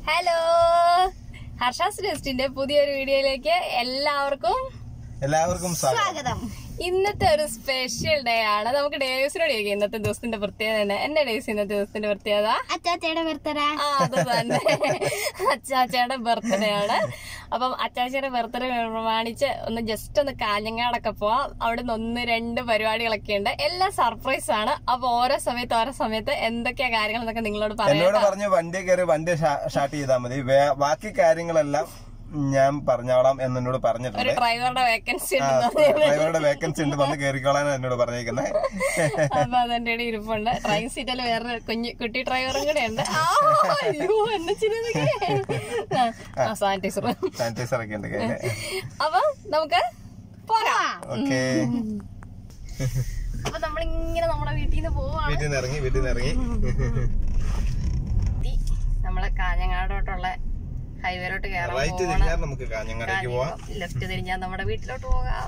Hello Harsha's ടെസ്റ്റിന്റെ പുതിയൊരു വീഡിയോയിലേക്ക് എല്ലാവർക്കും എല്ലാവർക്കും സ്വാഗതം സ്വാഗതം ഇന്നത്തെ ഒരു സ്പെഷ്യൽ ഡേ ആണ് നമുക്ക് ഡേയ്സിനോട് ചോദിക്കാം ഇന്നത്തെ ദിവസത്തിന്റെ പ്രത്യേകത തന്നെ എന്റെ ഡേയ്സ് ഇന്നത്തെ ദിവസത്തിന്റെ പ്രത്യേകത അച്ചാച്ചയുടെ ബർത്ത്ഡേ ആ അത് തന്നെ അച്ചാച്ചയുടെ ബർത്ത്ഡേ ആണ് അപ്പം അച്ചാച്ചയുടെ ബർത്ത്ഡേ പ്രമാണിച്ച് ഒന്ന് ജസ്റ്റ് ഒന്ന് കാഞ്ഞങ്ങാടൊക്കെ പോവാം അവിടെ നിന്ന് ഒന്ന് രണ്ട് പരിപാടികളൊക്കെ ഉണ്ട് എല്ലാം സർപ്രൈസ് ആണ് അപ്പൊ ഓരോ സമയത്ത് ഓരോ സമയത്ത് എന്തൊക്കെയാ കാര്യങ്ങൾ എന്നൊക്കെ നിങ്ങളോട് പറയാം എന്നോട് പറഞ്ഞു വണ്ടി കയറി വണ്ടി സ്റ്റാർട്ട് ചെയ്താൽ മതി വേ- ബാക്കി കാര്യങ്ങളെല്ലാം ഞാൻ പറഞ്ഞോളാം എന്നോട് ഒരു പറഞ്ഞിട്ടുണ്ട് ഡ്രൈവറുടെ വേക്കൻസി ആ, ഉണ്ട് ഡ്രൈവറുടെ വേക്കൻസി ഉണ്ട് വന്ന് കയറിക്കോളാൻ എന്നോട് പറഞ്ഞേക്കുന്നത് അപ്പൊ അതെന്റെ ഇടയിൽ ഇരിപ്പുണ്ട് ഡ്രൈവിംഗ് സീറ്റിൽ വേറെ കുഞ്ഞു കുട്ടി ഡ്രൈവറും കൂടെ ഉണ്ട് ആ, അയ്യോ എന്നെ സാനിറ്റൈസർ സാനിറ്റൈസർ ഒക്കെ ഉണ്ട് കയ്യില് അപ്പൊ നമുക്ക് പോരാം ഓക്കെ അപ്പൊ നമ്മളിങ്ങനെ നമ്മുടെ വീട്ടിൽ നിന്ന് പോവാണ് വീട്ടിൽ നിന്ന് ഇറങ്ങി വീട്ടിൽ നിന്ന് ഇറങ്ങി നമ്മളെ കാഞ്ഞങ്ങാടോട്ടുള്ള ഹൈവേയിലോട്ട് കയറാൻ റൈറ്റ് തിരിഞ്ഞാൽ നമുക്ക് കാഞ്ഞങ്ങാടേക്ക് പോവാം ലെഫ്റ്റ് തിരിഞ്ഞാൽ നമ്മുടെ വീട്ടിലോട്ട് പോകാം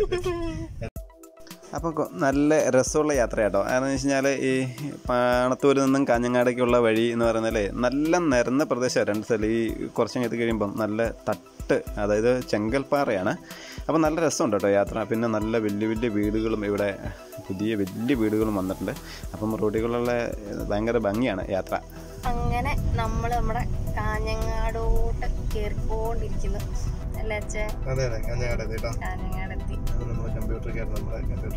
അപ്പോൾ നല്ല രസമുള്ള യാത്ര കേട്ടോ കാരണം എന്ന് വെച്ച് കഴിഞ്ഞാൽ ഈ പാണത്തൂരിൽ നിന്നും കാഞ്ഞങ്ങാടേക്കുള്ള വഴി എന്ന് പറയുന്നത് നല്ല നിരന്ന പ്രദേശമാണ് രണ്ട് സ്ഥലം ഈ കുറച്ചും എത്തി കഴിയുമ്പം നല്ല തട്ട് അതായത് ചെങ്കൽപ്പാറയാണ് അപ്പോൾ നല്ല രസമുണ്ട് കേട്ടോ യാത്ര പിന്നെ നല്ല വലിയ വലിയ വീടുകളും ഇവിടെ പുതിയ വലിയ വീടുകളും വന്നിട്ടുണ്ട് അപ്പം റോഡുകളുള്ള ഭയങ്കര ഭംഗിയാണ് യാത്ര അങ്ങനെ നമ്മൾ നമ്മുടെ കാഞ്ഞങ്ങാടോട്ട് കയറിക്കൊണ്ടിരിക്കുന്നു അല്ലേ അച്ഛൻ അതെ അതെ കാഞ്ഞങ്ങാട് കേട്ടോ കാഞ്ഞങ്ങാടെത്തി അത് നമ്മുടെ കമ്പ്യൂട്ടർ കയറി നമ്മുടെ കമ്പ്യൂട്ടർ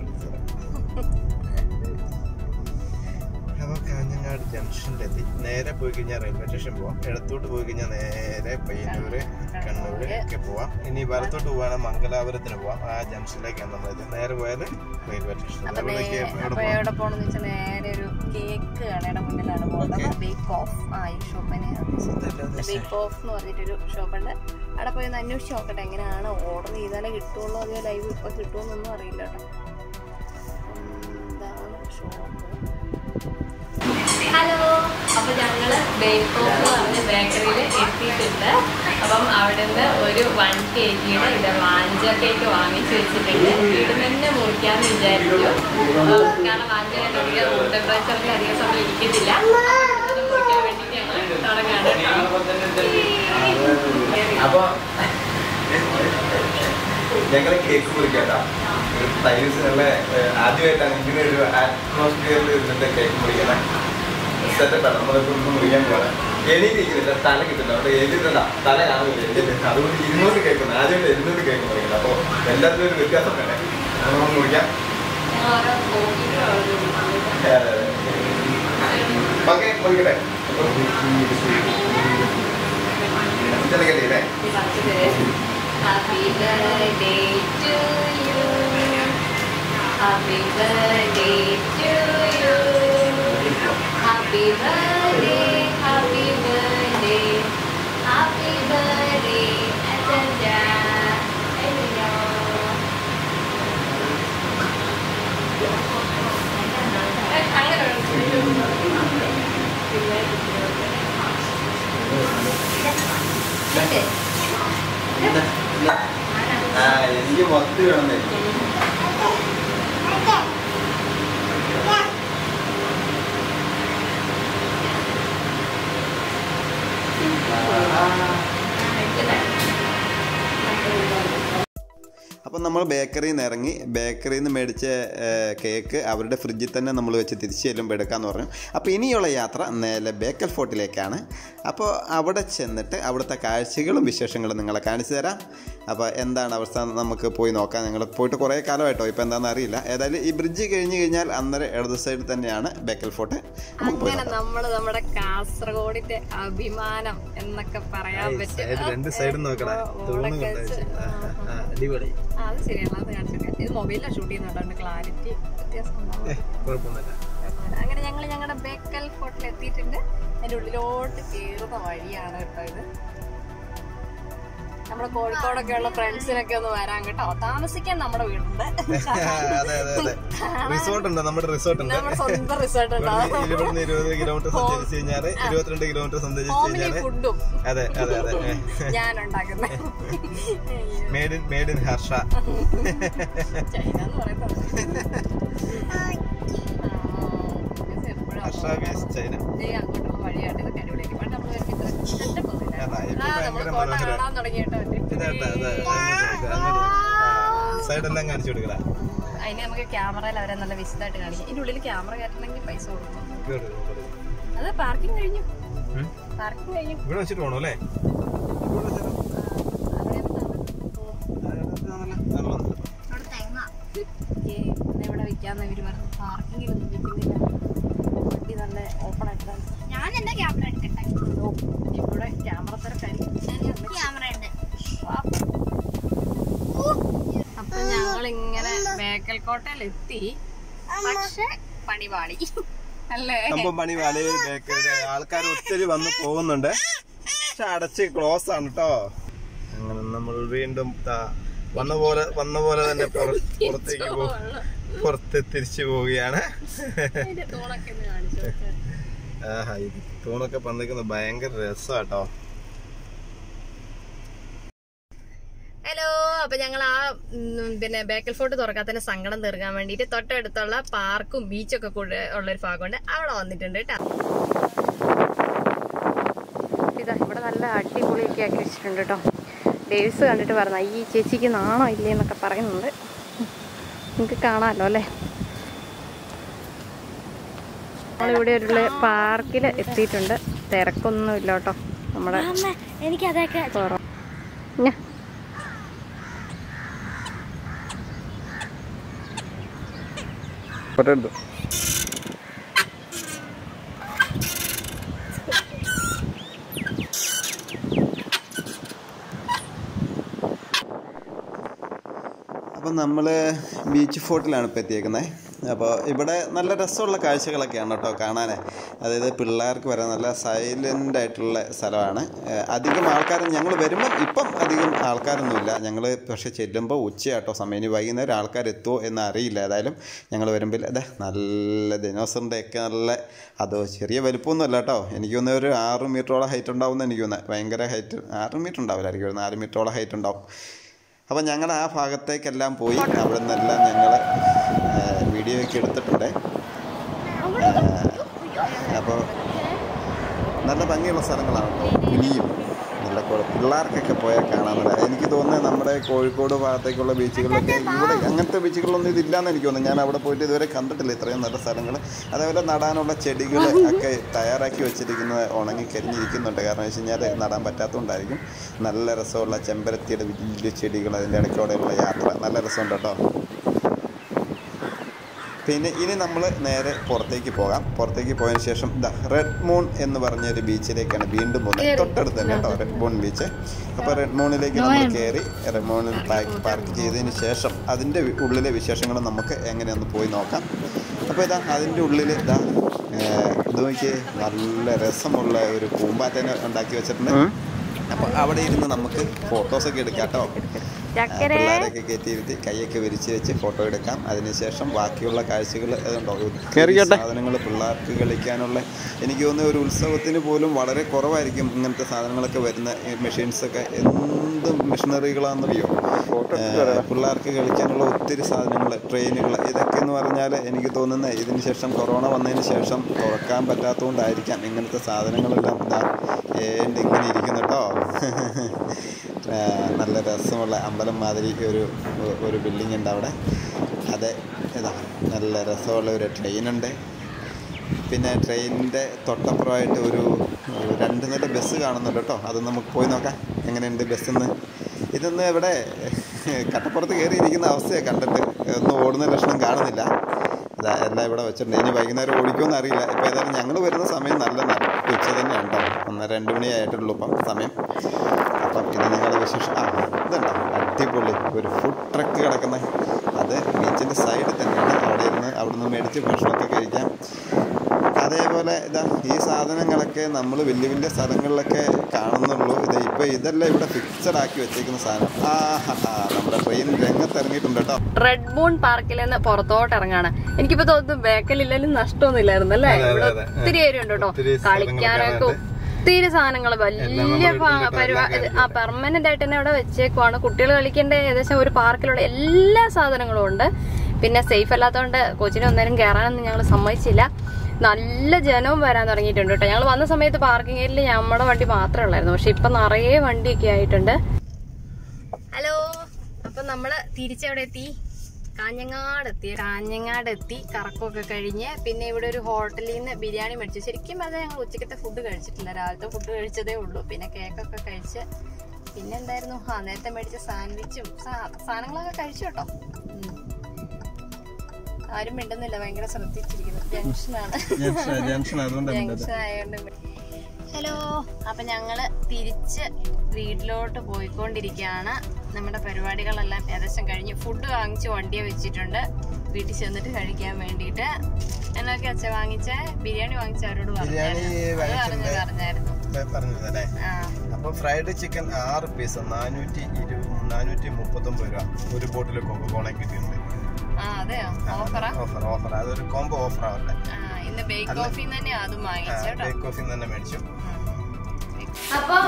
അപ്പോൾ കാഞ്ഞങ്ങാട് ജംഗ്ഷനിലെത്തി നേരെ പോയി കഴിഞ്ഞാൽ റെയിൽവേ സ്റ്റേഷൻ പോവാം ഇടത്തോട്ട് പോയി കഴിഞ്ഞാൽ നേരെ പയ്യന്നൂര് കണ്ണൂര് ഒക്കെ പോവാം ഇനി വലത്തോട്ട് പോവാണെങ്കിൽ മംഗലാപുരത്തിന് പോവാം ആ ജംഗ്ഷനിലേക്കാണ് നമ്മളത് നേരെ പോയാൽ റെയിൽവേ സ്റ്റേഷൻ അപ്പൊ എവിടേക്ക് നേ- എവിടെ അപ്പൊ പോവാം എവിടെ പോണെന്ന് വെച്ചാൽ നേരെ ഒരു കേക്ക് കടയുടെ മുന്നിലാണ് പോകുന്നത് ബേക്ക് ഓഫ് ആ ഈ ഷോപ്പിന് ബേക്ക് ഓഫ് എന്ന് പറഞ്ഞിട്ടൊരു ഷോപ്പുണ്ട് അവിടെ പോയി ഒന്ന് അന്വേഷിച്ച് നോക്കട്ടെ എങ്ങനെയാണ് ഓർഡർ ചെയ്താലേ കിട്ടുള്ളൂ അതോ ലൈവ് ഇപ്പൊ കിട്ടുമെന്നൊന്നും അറിയില്ല കേട്ടോ ഉം, ഇതാണ് ഷോപ്പ് ഹലോ അപ്പൊ ഞങ്ങള് ബേക്ക് ഓഫ് എന്ന് പറഞ്ഞ ബേക്കറിയിൽ എത്തിയിട്ടുണ്ട് അപ്പം അവിടുന്ന് ഒരു വൺ കെ ജിയുടെ ഇത് വാഞ്ച കേക്ക് വാങ്ങിച്ചു വെച്ചിട്ടുണ്ട് വീട് തന്നെ മുറിക്കാന്ന് വിചാരിച്ചു അപ്പം കാരണം വാഞ്ച കേക്ക് അധികം റൂം ടെമ്പറേച്ചറിൽ അധികം സമയം ഇരിക്കത്തില്ല അപ്പം ഇവിടുന്ന് മുറിക്കാൻ വേണ്ടിയിട്ട് ഞങ്ങൾ തുടങ്ങാണ് അപ്പൊ ഞങ്ങള് കേക്ക് മുറിക്കാട്ടോ ടൈൽസ് നല്ല ആദ്യമായിട്ടാണ് ഇങ്ങനെ ഒരു അറ്റ്മോസ്ഫിയറിൽ ഇരുന്നിട്ട് കേക്ക് മുറിക്കണം സെറ്റപ്പാണ് നമ്മളിപ്പോ ഒന്ന് മുറിക്കാൻ പോകാം എണീറ്റിരിക്കുന്നില്ല തല കിട്ടുന്നില്ല അവിടെ എഴുതിട്ടല്ല തല കാണുന്നില്ല എഴുതിട്ട് അതുകൊണ്ട് ഇരുന്നോണ്ട് കേൾക്കുന്നു ആദ്യമായിട്ട് ഇരുന്നോണ്ട് കേക്ക് മുറിക്കുന്നത് അപ്പോൾ എല്ലാത്തിനും ഒരു വ്യത്യാസം വേണേ നമുക്ക് മുറിക്കാം ഞങ്ങൾ ഓരോ കോഫി അതെ അതെ ഓക്കെ മുറിക്കട്ടെ ചെലക്കല്ലേ Happy birthday to you. Happy birthday to you. Happy birthday, happy birthday, happy birthday, Ajanja. Ayo. ഏ, അങ്ങനെ വേണം. ആ എനിക്ക് മൊത്തം വേണമെന്നേ അപ്പം നമ്മൾ ബേക്കറിയിൽ നിന്ന് ഇറങ്ങി ബേക്കറിയിൽ നിന്ന് മേടിച്ച ഏഹ്, കേക്ക് അവരുടെ ഫ്രിഡ്ജിൽ തന്നെ നമ്മൾ വെച്ച് തിരിച്ച് ചെല്ലുമ്പോൾ എടുക്കാമെന്ന് പറഞ്ഞു അപ്പോൾ ഇനിയുള്ള യാത്ര നേരെ ബേക്കൽ ഫോർട്ടിലേക്കാണ് അപ്പോൾ അവിടെ ചെന്നിട്ട് അവിടുത്തെ കാഴ്ചകളും വിശേഷങ്ങളും നിങ്ങളെ കാണിച്ചു തരാം അപ്പോൾ എന്താണ് അവസ്ഥ എന്ന് നമുക്ക് പോയി നോക്കാം ഞങ്ങൾ പോയിട്ട് കുറേ കാലമായിട്ടോ ഇപ്പോൾ എന്താണെന്ന് അറിയില്ല ഏതായാലും ഈ ബ്രിഡ്ജ് കഴിഞ്ഞ് കഴിഞ്ഞാൽ അന്നേരം ഇടത് സൈഡിൽ തന്നെയാണ് ബേക്കൽ ഫോർട്ട് നമുക്ക് പോയി അങ്ങനെ നോക്കാം നമ്മള് നമ്മുടെ കാസർഗോഡിന്റെ അഭിമാനം എന്നൊക്കെ പറയാൻ പറ്റും രണ്ട് സൈഡും നോക്കടാ ഓളൊക്കെ വെച്ച് ആ, അടിപൊളി ആ, അത് ശരിയാണ് അത് കാണിച്ചിട്ട് ഇത് മൊബൈലിലാണ് ഷൂട്ട് ചെയ്യുന്നുണ്ട് ക്ലാരിറ്റി വ്യത്യാസം ഉണ്ടാവും കുഴപ്പമൊന്നുമില്ല അങ്ങനെ ഞങ്ങൾ ഞങ്ങളുടെ ബേക്കൽ ഫോർട്ടിൽ എത്തിയിട്ടുണ്ട് അതിന്റെ ഉള്ളിലോട്ട് കയറുന്ന വഴിയാണ് കേട്ടോ ഇത് നമ്മുടെ കോഴിക്കോടൊക്കെ ഉള്ള ഫ്രണ്ട്സിനൊക്കെ ഒന്ന് വരാൻ കേട്ടോ താമസിക്കാൻ നമ്മുടെ വീടുണ്ട് അതെ അതെ അതെ റിസോർട്ട് ഉണ്ട് നമ്മുടെ റിസോർട്ട് ഉണ്ട് നമ്മുടെ സ്വന്തം റിസോർട്ട് ഉണ്ടാവും ഇവിടുന്ന് ഇരുപത് കിലോമീറ്റർ സഞ്ചരിച്ച് കഴിഞ്ഞാല് ഇരുപത്തിരണ്ട് കിലോമീറ്റർ സഞ്ചരിച്ച് ഹോംലി കഴിഞ്ഞാല് ഫുഡും അതെ അതെ അതെ ഞാൻ ഉണ്ടാക്കുന്നത് made in made in Harsha China എന്ന് പറയുന്നത് ഹർഷ വേസ് ചൈന അങ്ങോട്ടുള്ള വഴിയാണ് ഇതൊക്കെ അടിപൊളിയാക്കി പണ്ട് നമ്മൾ വരുമ്പോൾ ഇത്ര ഭയങ്കര മനോഹരം കാണാൻ തുടങ്ങി കേട്ടോ ഇതാട്ടാ അതെ അങ്ങോട്ട് അങ്ങോട്ട് സൈഡെല്ലാം കാണിച്ചു കൊടുക്കടാ അതിന് നമുക്ക് ക്യാമറയിൽ അവരെ നല്ല വിശദമായിട്ട് കാണിക്കാം ഇതിന്റെ ഉള്ളിൽ ക്യാമറ കയറ്റണമെങ്കിൽ പൈസ കൊടുക്കണം ഇങ്ങോട്ട്, ഇങ്ങോട്ട്. അത് പാർക്കിംഗ് കഴിഞ്ഞു ഉം? പാർക്കിംഗ് കഴിഞ്ഞു ഇവിടെ വെച്ചിട്ട് പോകണം അല്ലേ ഇവിടെ വെച്ചാലോ? അവിടെ ആ, ഇതാണല്ലോ. ആണല്ലോ. ഇവിടെ വിൽക്കാന്ന് ഇവര് പറഞ്ഞു പാർക്കിങ്ങിലൊന്നും വിൽക്കുന്നില്ല വണ്ടി നല്ല ഓപ്പൺ ആയിട്ടാണ് ഞാൻ എന്റെ ക്യാമറ എടുക്കട്ടെ ഇവിടെ ക്യാമറ തിരക്കായിരിക്കും ക്യാമറ ഉണ്ട് അപ്പൊ ഞങ്ങൾ ഇങ്ങനെ ബേക്കൽ കോട്ടയിൽ എത്തി പക്ഷെ പണി പാടി അല്ലേ കമ്പം പണി വലയിൽ ബേക്കറിയുടെ ആൾക്കാർ ഒത്തിരി വന്ന് പോകുന്നുണ്ട് പക്ഷെ അടച്ച് ക്ലോസ് ആണ് കേട്ടോ അങ്ങനെ നമ്മൾ വീണ്ടും ദാ വന്ന പോലെ വന്ന പോലെ തന്നെ പുറ- പുറത്തേക്ക് പോ പുറത്ത് തിരിച്ചു പോവുകയാണ് അതിന്റെ തൂണൊക്കെ ഒന്ന് കാണിച്ചു നോക്ക്. ആഹാ ഇത് തൂണൊക്കെ പന്തിക്കുന്നത് ഭയങ്കര രസമാട്ടോ ഹലോ അപ്പൊ ഞങ്ങൾ ആ ഉം, പിന്നെ ബേക്കൽ ഫോർട്ട് തുറക്കാത്തതിന്റെ സങ്കടം തീർക്കാൻ വേണ്ടിയിട്ട് തൊട്ടടുത്തുള്ള പാർക്കും ബീച്ചൊക്കെ കൂടെ ഉള്ള ഒരു ഭാഗമുണ്ട് അവിടെ വന്നിട്ടുണ്ട് കേട്ടോ ഇതാ ഇവിടെ നല്ല അടിപൊളിയൊക്കെ ആക്കി വെച്ചിട്ടുണ്ട് കേട്ടോ ഡേവിസ് കണ്ടിട്ട് പറഞ്ഞ ഈ ചേച്ചിക്ക് നാണോ ഇല്ലേ എന്നൊക്കെ പറയുന്നുണ്ട് നിങ്ങൾക്ക് കാണാമല്ലോ അല്ലേ നമ്മളിവിടെ ഒരു പാർക്കിൽ എത്തിയിട്ടുണ്ട് തിരക്കൊന്നുമില്ല കേട്ടോ നമ്മുടെ അമ്മ എനിക്ക് അതൊക്കെ കുറവ് ഞാ ഫോട്ടോ എടുത്തു അപ്പം നമ്മൾ ബീച്ച് ഫോർട്ടിലാണ് ഇപ്പോൾ എത്തിയേക്കുന്നത് അപ്പോൾ ഇവിടെ നല്ല രസമുള്ള കാഴ്ചകളൊക്കെയാണ് കേട്ടോ കാണാൻ അതായത് പിള്ളേർക്ക് വരാൻ നല്ല സൈലൻ്റ് ആയിട്ടുള്ള സ്ഥലമാണ് ഏഹ് അധികം ആൾക്കാർ ഞങ്ങൾ വരുമ്പം ഇപ്പം അധികം ആൾക്കാരൊന്നുമില്ല ഞങ്ങൾ പക്ഷേ ചെല്ലുമ്പോൾ ഉച്ചയാട്ടോ സമയം ഇനി വൈകുന്നേരം ആൾക്കാർ എത്തുമോ എന്ന് അറിയില്ല ഏതായാലും ഞങ്ങൾ വരുമ്പോൾ അതെ നല്ല ദിനോസറിൻ്റെ ഒക്കെ നല്ല അതോ ചെറിയ വലിപ്പമൊന്നുമല്ല കേട്ടോ എനിക്ക് തോന്നുന്നു ഒരു ആറ് മീറ്ററോളം ഹൈറ്റ് ഉണ്ടാവും എനിക്ക് തോന്നുന്നത് ഭയങ്കര ഹൈറ്റ് ആറ് മീറ്റർ ഉണ്ടാവില്ലായിരിക്കും ഒരു നാല് മീറ്ററോളം ഹൈറ്റ് ഉണ്ടാവും അപ്പം ഞങ്ങൾ ആ ഭാഗത്തേക്കെല്ലാം പോയി അവിടെ നിന്നെല്ലാം ഞങ്ങൾ വീഡിയോ ഒക്കെ എടുത്തിട്ടുണ്ട് അപ്പോൾ നല്ല ഭംഗിയുള്ള സ്ഥലങ്ങളാണ് കേട്ടോ ഇനിയും നല്ല കുറെ പിള്ളേർക്കൊക്കെ പോയാൽ കാണാൻ നല്ല എനിക്ക് തോന്നുന്നത് നമ്മുടെ കോഴിക്കോട് ഭാഗത്തേക്കുള്ള ബീച്ചുകളിലൊക്കെ ഇവിടെ അങ്ങനത്തെ ബീച്ചുകളൊന്നും ഇതില്ലാന്ന് എനിക്ക് തോന്നുന്നു ഞാൻ അവിടെ പോയിട്ട് ഇതുവരെ കണ്ടിട്ടില്ല ഇത്രയും നല്ല സ്ഥലങ്ങൾ അതേപോലെ നടാനുള്ള ചെടികൾ ഒക്കെ തയ്യാറാക്കി വെച്ചിരിക്കുന്നത് ഉണങ്ങി കരിഞ്ഞിരിക്കുന്നുണ്ട് കാരണം വെച്ച് കഴിഞ്ഞാൽ നടാൻ പറ്റാത്തതുകൊണ്ടായിരിക്കും നല്ല രസമുള്ള ചെമ്പരത്തിയുടെ വലിയ ചെടികൾ അതിൻ്റെ ഇടയ്ക്കൂടെയുള്ള യാത്ര നല്ല രസമുണ്ട് കേട്ടോ പിന്നെ ഇനി നമ്മൾ നേരെ പുറത്തേക്ക് പോകാം പുറത്തേക്ക് പോയതിന് ശേഷം ദ റെഡ് മൂൺ എന്ന് പറഞ്ഞ ഒരു ബീച്ചിലേക്കാണ് വീണ്ടും പോകുന്നത് തൊട്ടടുത്ത് തന്നെ കേട്ടോ റെഡ് മൂൺ ബീച്ച് അപ്പോൾ റെഡ് മൂണിലേക്ക് നമ്മൾ കയറി റെഡ് മൂണിൽ പാർക്ക് പാർക്ക് ചെയ്തതിന് ശേഷം അതിൻ്റെ വി- ഉള്ളിലെ വിശേഷങ്ങൾ നമുക്ക് എങ്ങനെയൊന്ന് പോയി നോക്കാം അപ്പോൾ ഇതാ അതിൻ്റെ ഉള്ളിൽ ഇതാ ഏഹ്, ഇത് നോക്കി നല്ല രസമുള്ള ഒരു പൂമ്പാറ്റനെ ഉണ്ടാക്കി വെച്ചിട്ടുണ്ട് അപ്പോൾ അവിടെ ഇരുന്ന് നമുക്ക് ഫോട്ടോസൊക്കെ എടുക്കാം കേട്ടോ ചക്കര പിള്ളേരൊക്കെ കയറ്റിയിരുത്തി കൈയൊക്കെ വിരിച്ച് വെച്ച് ഫോട്ടോ എടുക്കാം അതിനുശേഷം ബാക്കിയുള്ള കാഴ്ചകൾ അതുണ്ടോ ഒത്തിരി സാധനങ്ങൾ പിള്ളേർക്ക് കളിക്കാനുള്ള എനിക്ക് തോന്നുന്ന ഒരു ഉത്സവത്തിന് പോലും വളരെ കുറവായിരിക്കും ഇങ്ങനത്തെ സാധനങ്ങളൊക്കെ വരുന്ന മെഷീൻസൊക്കെ എന്ത് മെഷീനറികളാണെന്നറിയോ ഏഹ് പിള്ളേർക്ക് കളിക്കാനുള്ള ഒത്തിരി സാധനങ്ങൾ ട്രെയിനുകൾ ഇതൊക്കെ എന്ന് പറഞ്ഞാൽ എനിക്ക് തോന്നുന്നത് ഇതിന് ശേഷം കൊറോണ വന്നതിന് ശേഷം തുറക്കാൻ പറ്റാത്തതുകൊണ്ടായിരിക്കാം ഇങ്ങനത്തെ സാധനങ്ങളെല്ലാം ഇതാ ഏണ്ട് ഇങ്ങനെ ഇരിക്കുന്നു കേട്ടോ ഏഹ് നല്ല രസമുള്ള അമ്പലം മാതിരി ഒരു ഒരു ബിൽഡിംഗ് ഉണ്ട് അവിടെ അതെ ഇതാ നല്ല രസമുള്ള ഒരു ട്രെയിനുണ്ട് പിന്നെ ട്രെയിനിൻ്റെ തൊട്ടപ്പുറമായിട്ട് ഒരു ഒരു രണ്ട് നില ബസ് കാണുന്നുണ്ട് കേട്ടോ അത് നമുക്ക് പോയി നോക്കാം എങ്ങനെയുണ്ട് ബസ്സിന്ന് ഇതൊന്ന് ഇവിടെ കട്ടപ്പുറത്ത് കയറിയിരിക്കുന്ന അവസ്ഥയാണ് കണ്ടിട്ട് ഒന്നും ഓടുന്ന ലക്ഷണം കാണുന്നില്ല ഇതാ എല്ലാം ഇവിടെ വെച്ചിട്ടുണ്ട് ഇനി വൈകുന്നേരം ഓടിക്കുമെന്ന് അറിയില്ല ഇപ്പോൾ ഏതായാലും ഞങ്ങൾ വരുന്ന സമയം നല്ല നട്ട് ഉച്ച തന്നെയാണ് കേട്ടോ ഒന്ന് രണ്ട് മണി ആയിട്ടുള്ളൂ ഇപ്പം സമയം അപ്പം ഇത് നിങ്ങളുടെ വിശേഷം ആ ഇതുണ്ടോ അടിപൊളി ഒരു ഫുഡ് ട്രക്ക് കിടക്കുന്ന അത് ബീച്ചിൻ്റെ സൈഡിൽ തന്നെയാണ് അവിടെ ഇരുന്ന് അവിടെ നിന്ന് മേടിച്ച് ഭക്ഷണമൊക്കെ കഴിക്കാം അതേപോലെ ഇതാ ഈ സാധനങ്ങളൊക്കെ നമ്മൾ വലിയ വലിയ സ്ഥലങ്ങളിലൊക്കെ കാണുന്നുള്ളൂ ഇത് ഇപ്പോൾ ഇതെല്ലാം ഇവിടെ ഫിക്സഡ് ആക്കി വെച്ചേക്കുന്ന സാധനം ആ ഹാ ഹാ നമ്മുടെ ട്രെയിൻ രംഗത്ത് ഇറങ്ങിയിട്ടുണ്ട് കേട്ടോ റെഡ് മൂൺ പാർക്കിൽ നിന്ന് പുറത്തോട്ട് ഇറങ്ങാണ് എനിക്കിപ്പോ തോന്നുന്നു ബേക്കലില്ലാലും നഷ്ടമൊന്നുമില്ലായിരുന്നു അല്ലേ അതെ, ഇവിടെ അതെ. ഒത്തിരി ഏരിയ ഉണ്ട് കേട്ടോ ഒത്തിരി സ്ഥലങ്ങൾ കളിക്കാനൊക്കെ കാണാനുണ്ട്. ഒത്തിരി സാധനങ്ങൾ വലിയ നമ്മൾ പ- വീട്ടിൽ പരിപാടി എല്ലാം ആ പെർമനന്റ് ആയിട്ട് തന്നെ അവിടെ വെച്ചേക്കുവാണ് കുട്ടികൾ കളിക്കേണ്ട ഏകദേശം ഒരു പാർക്കിലുള്ള എല്ലാ സാധനങ്ങളും ഉണ്ട് പിന്നെ സേഫ് അല്ലാത്തതുകൊണ്ട് കൊച്ചിനെ ഒന്നേരം കയറാനൊന്നും ഞങ്ങൾ സമ്മതിച്ചില്ല നല്ല ജനവും വരാൻ തുടങ്ങിയിട്ടുണ്ട് കേട്ടോ ഞങ്ങൾ വന്ന സമയത്ത് പാർക്കിംഗ് ഏരിയയിൽ നമ്മുടെ വണ്ടി മാത്രമേ ഉള്ളായിരുന്നു പക്ഷെ ഇപ്പൊ നിറയെ വണ്ടിയൊക്കെ ആയിട്ടുണ്ട് ഹലോ അപ്പൊ നമ്മള് തിരിച്ചെവിടെ എത്തി കാഞ്ഞങ്ങാട് എത്തി കാഞ്ഞങ്ങാട് എത്തി കറക്കമൊക്കെ കഴിഞ്ഞ് പിന്നെ ഇവിടെ ഒരു ഹോട്ടലിൽ നിന്ന് ബിരിയാണി മേടിച്ചു ശരിക്കും അത് ഞങ്ങൾ ഉച്ചക്കത്തെ ഫുഡ് കഴിച്ചിട്ടില്ല രാവിലത്തെ ഫുഡ് കഴിച്ചതേ ഉള്ളൂ പിന്നെ കേക്കൊക്കെ കഴിച്ച് പിന്നെ എന്തായിരുന്നു ആ നേരത്തെ മേടിച്ച സാൻഡ്വിച്ചും സാ- സാധനങ്ങളൊക്കെ കഴിച്ചു കേട്ടോ ഉം. ആരും മിണ്ടുന്നില്ല ഭയങ്കര ശ്രദ്ധിച്ചിരിക്കുന്നു ജംഗ്ഷനാണ് ജംഗ്ഷൻ അതുകൊണ്ട് ജംഗ്ഷൻ ആയതുകൊണ്ട് ഹലോ അപ്പൊ ഞങ്ങള് തിരിച്ച് വീട്ടിലോട്ട് പോയിക്കൊണ്ടിരിക്കുകയാണ് നമ്മുടെ പരിപാടികളെല്ലാം ഏകദേശം കഴിഞ്ഞ് ഫുഡ് വാങ്ങിച്ച് വണ്ടിയെ വെച്ചിട്ടുണ്ട് വീട്ടിൽ ചെന്നിട്ട് കഴിക്കാൻ വേണ്ടിയിട്ട് എന്നൊക്കെ അച്ഛ വാങ്ങിച്ച ബിരിയാണി വാങ്ങിച്ച അവരോട് ബിരിയാണി പറഞ്ഞായിരുന്നു അത് വാങ്ങിച്ചിട്ടുണ്ട്. പറഞ്ഞായിരുന്നു പറഞ്ഞതല്ലേ ആ അപ്പൊ ഫ്രൈഡ് ചിക്കൻ ആറ് പീസ് നാനൂറ്റി ഇരു നാനൂറ്റി മുപ്പത്തൊമ്പത് രൂപ ഒരു ബോട്ടിൽ കോക്കോള കിട്ടിയിട്ടുണ്ട് ആ അതെയോ ഓഫറാ ഓഫർ ഓഫർ അതൊരു കോംബോ ഓഫർ അവരുടെ ആ ഇന്ന് ബേക്ക് കോഫി തന്നെ അതും വാങ്ങിച്ചു കേട്ടോ ബേക്ക് കോഫി തന്നെ മേടിച്ചു അപ്പൊ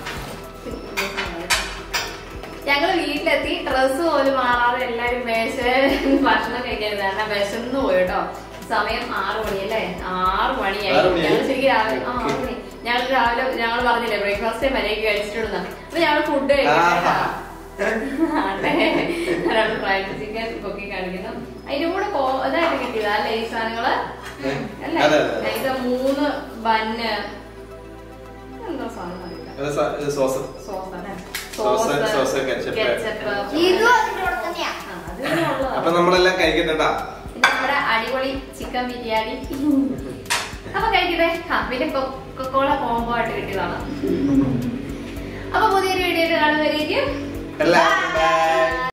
ഞങ്ങള് വീട്ടിലെത്തി ഡ്രസ്സ് പോലും മാറാതെ എല്ലാരും മേശ ഭക്ഷണം കഴിക്കരുത് കാരണം വിശന്നു പോയി കേട്ടോ സമയം ആറു മണി അല്ലേ ആറു മണിയായി ആറ് മണിയായി? ഞങ്ങൾ ശരിക്കും രാവിലെ ആ ആറു മണി ഞങ്ങൾ രാവിലെ ഞങ്ങൾ പറഞ്ഞില്ലേ ബ്രേക്ക്ഫാസ്റ്റ് മര്യാദയ്ക്ക് കഴിച്ചിട്ടുണ്ടെന്ന് അപ്പൊ ഞങ്ങൾ ഫുഡ് കഴിക്കട്ടെ ഫ്രൈഡ് ചിക്കൻ പൊക്കി കാണിക്കുന്നു അതിന്റെ കൂടെ കോ- ഇതായിട്ട് കിട്ടിയതാ അല്ലേ ഈ സാധനങ്ങള് അല്ലേ അതെ, അതെ. ഇത് മൂന്ന് ബന്ന് എന്തോ സാധനം അറിയില്ല സോസ് സോസ് അല്ലേ? Sauce, sauce, sauce, ketchup. Ketchup. ഇതും അതിന്റെ കൂടെ തന്നെയാ ആ, അത് പിന്നെ ഉള്ളതാ. അപ്പൊ നമ്മളെല്ലാം കഴിക്കട്ടെട്ടാ പിന്നെ നമ്മുടെ അടിപൊളി ചിക്കൻ ബിരിയാണി അപ്പൊ കഴിക്കട്ടെ ആ പിന്നെ കൊക്കോള കോംബോ ആയിട്ട് കിട്ടിയതാണ് അപ്പൊ പുതിയൊരു വീഡിയോ കാണുന്നവരേക്കും എല്ലാവർക്കും ബൈ